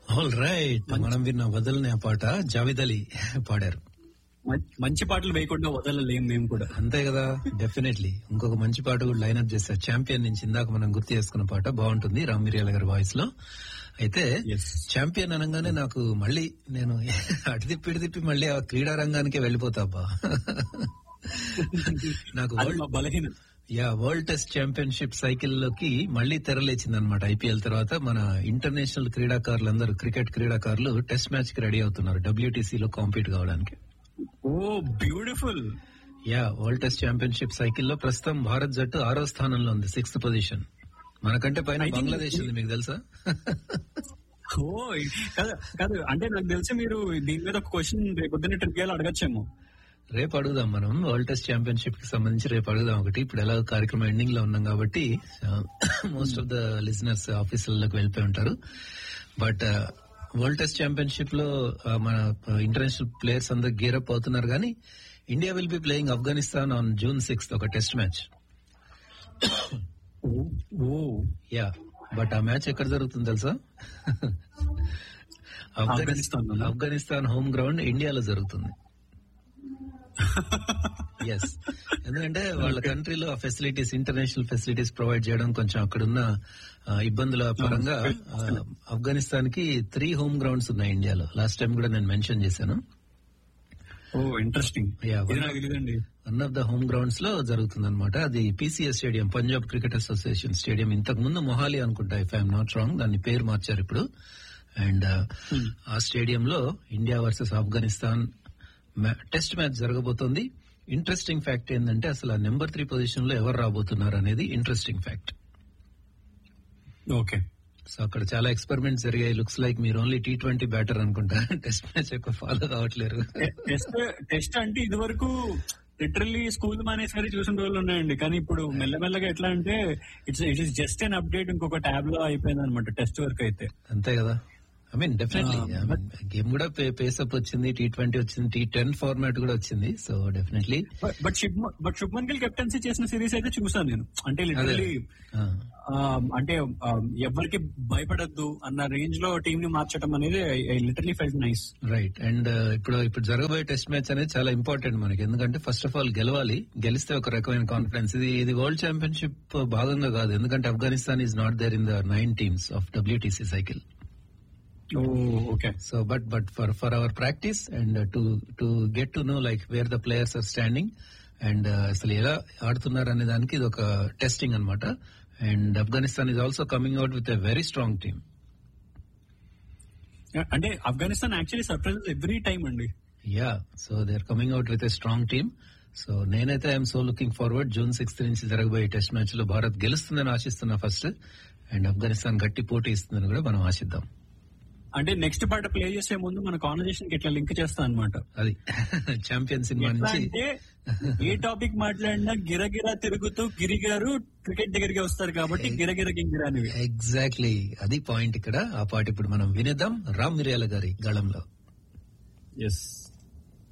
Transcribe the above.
All right మనం విన్న వదలనే ఆ పాట జావిద్ అలీ పాడారు మం- మంచి పాటలు వేయకుండా వదలలేం మేము కూడా అంతే కదా డెఫినెట్లీ ఇంకొక మంచి పాట కూడా లైన్అప్ చేశారు ఛాంపియన్ నుంచి ఇందాక మనం గుర్తు చేసుకున్న పాట బాగుంటుంది రామ్ మిరియాల గారి వాయిస్ లో అయితే Yes. ఛాంపియన్ అనగానే నాకు మళ్ళీ నేను అటు తిప్పి ఇటు తిప్పి మళ్ళీ ఆ క్రీడా రంగానికే వెళ్ళిపోతా అబ్బా నాకు అది వరల్డ్ మా బలహీన yeah world test championship cycle లోకి మళ్ళీ తెరలేచింది అనమాట ఐపీఎల్ తర్వాత మన ఇంటర్నేషనల్ క్రీడాకారులు అందరూ క్రికెట్ క్రీడాకారులు టెస్ట్ మ్యాచ్ కి రెడీ అవుతున్నారు WTC లో కాంపీట్ కావడానికి oh beautiful yeah world test championship సైకిల్లో ప్రస్తుతం భారత్ జట్టు ఆరో స్థానంలో ఉంది సిక్స్త్ పొజిషన్ మనకంటే పైన I think- బంగ్లాదేశ్ ఉంది మీకు తెలుసా ఓ కాదు కాదు అంటే నాకు తెలిసి మీరు దీని మీద ఒక క్వశ్చన్ రేపొద్దున ట్రివియాలో అడగచ్చేమో రేపు అడుగుదాం మనం వరల్డ్ టెస్ట్ ఛాంపియన్షిప్ కి సంబంధించి రేపు అడుగుదాం ఒకటి ఇప్పుడు ఎలా కార్యక్రమం ఎండింగ్ లో ఉన్నాం కాబట్టి మోస్ట్ ఆఫ్ ద లిజనర్స్ ఆఫీసులకు వెళ్ళిపోయి ఉంటారు బట్ వరల్డ్ టెస్ట్ ఛాంపియన్షిప్ లో uh, మన ఇంటర్నేషనల్ ప్లేయర్స్ అందరు గేరప్ అవుతున్నారు కానీ India will be playing Afghanistan on June sixth ఒక test match oh yeah but ఆ మ్యాచ్ ఎక్కడ జరుగుతుంది తెలుసా ఆఫ్ఘనిస్తాన్లోనా? ఆఫ్ఘనిస్తాన్ హోమ్ గ్రౌండ్ ఇండియాలో జరుగుతుంది ఎస్ ఎందుకంటే వాళ్ళ కంట్రీలో ఆ ఫెసిలిటీస్ ఇంటర్నేషనల్ ఫెసిలిటీస్ ప్రొవైడ్ చేయడం కొంచెం అక్కడున్న ఆ, ఇబ్బందుల పరంగా ఆ, ఆఫ్ఘనిస్తాన్ కి త్రీ హోమ్ గ్రౌండ్స్ ఉన్నాయి ఇండియాలో లాస్ట్ టైం కూడా నేను మెన్షన్ చేశాను ఓ ఇంట్రెస్టింగ్ Yeah, ఇది నాకు తెలియదండి one of the home grounds లో జరుగుతుంది అనమాట అది PCS stadium Punjab cricket association stadium ఇంతకు ముందు మొహాలి అనుకుంటా ఇఫ్ ఐఎమ్ నాట్ రాంగ్ దాన్ని పేరు మార్చారు ఇప్పుడు అండ్ ఆ స్టేడియంలో India versus Afghanistan test match జరగబోతోంది ఇంట్రెస్టింగ్ ఫ్యాక్ట్ ఏంటంటే అసలు ఆ నెంబర్ త్రీ పొజిషన్ లో ఎవరు రాబోతున్నారు అనేది ఇంట్రెస్టింగ్ ఫ్యాక్ట్ ఓకే సో అక్కడ చాలా ఎక్స్పెరిమెంట్స్ జరిగాయి లుక్స్ లైక్ మీరు ఓన్లీ టీ ట్వంటీ బ్యాటర్ అనుకుంటా టెస్ట్ మ్యాచ్ ఎక్కువ ఫాలో కావట్లేరు టెస్ట్ టెస్ట్ అంటే ఇది వరకు లిటరల్లీ స్కూల్ మానేసి మరి చూసిన రోజులు ఉన్నాయండి కానీ ఇప్పుడు మెల్లమెల్లగా ఎట్లా అంటే it's it is just an update ఇంకొక ట్యాబ్ లో అయిపోయింది అనమాట టెస్ట్ వరకు అయితే అంతే కదా ఐ మీన్ డెఫినెట్లీ గేమ్ కూడా పేసప్ వచ్చింది టీ ట్వంటీ వచ్చింది టీ టెన్ ఫార్మాట్ కూడా వచ్చింది so definitely but Shubman but Shubman Gill captaincy చేసిన సిరీస్ అయితే చూసాను నేను అంటే లిటరల్లీ అంటే ఆ, ఎవరికి భయపడద్దు అన్న రేంజ్ లో టీం ని మార్చడం అనేది literally felt nice right and ఇప్పుడు ఇప్పుడు జరగబోయే టెస్ట్ మ్యాచ్ అనేది చాలా ఇంపార్టెంట్ మనకి ఎందుకంటే ఫస్ట్ ఆఫ్ ఆల్ గెలవాలి గెలిస్తే ఒక రకమైన కాన్ఫిడెన్స్ ఇది ఇది వరల్డ్ ఛాంపియన్షిప్ భాగంగా కాదు ఎందుకంటే Afghanistan is not there in the nine teams of WTC cycle okay so but but for for our practice and to to get to know like where the players are standing and అసలు ఎలా ఆడుతున్నారు అనే దానికి ఇది ఒక testing అన్నమాట and Afghanistan is also coming out with a very strong team అంటే Afghanistan actually surprise every time అండి yeah so they are coming out with a strong team so నేనైతే I'm so looking forward June sixth నుంచి జరగబోయే test match లో భారత్ గెలుస్తుందని ఆశిస్తున్నా first and Afghanistan గట్టి పోటీ ఇస్తుందని కూడా మనం ఆశిద్దాం అంటే నెక్స్ట్ పాట ప్లే చేసే ముందు మన కాన్వర్జేషన్ కి ఇట్లా లింక్ చేస్తా అనమాట అది ఛాంపియన్ సినిమా నుంచి అంటే ఏ టాపిక్ మాట్లాడినా గిరగిరా తిరుగుతూ గిరి గారు క్రికెట్ దగ్గరికి వస్తారు కాబట్టి గిరగిర గింగిరా అనేవి ఎగ్జాక్ట్లీ అది పాయింట్ ఇక్కడ ఆ పాట ఇప్పుడు మనం వినేద్దాం రామ్ మిరియాల గారి గళంలో ఎస్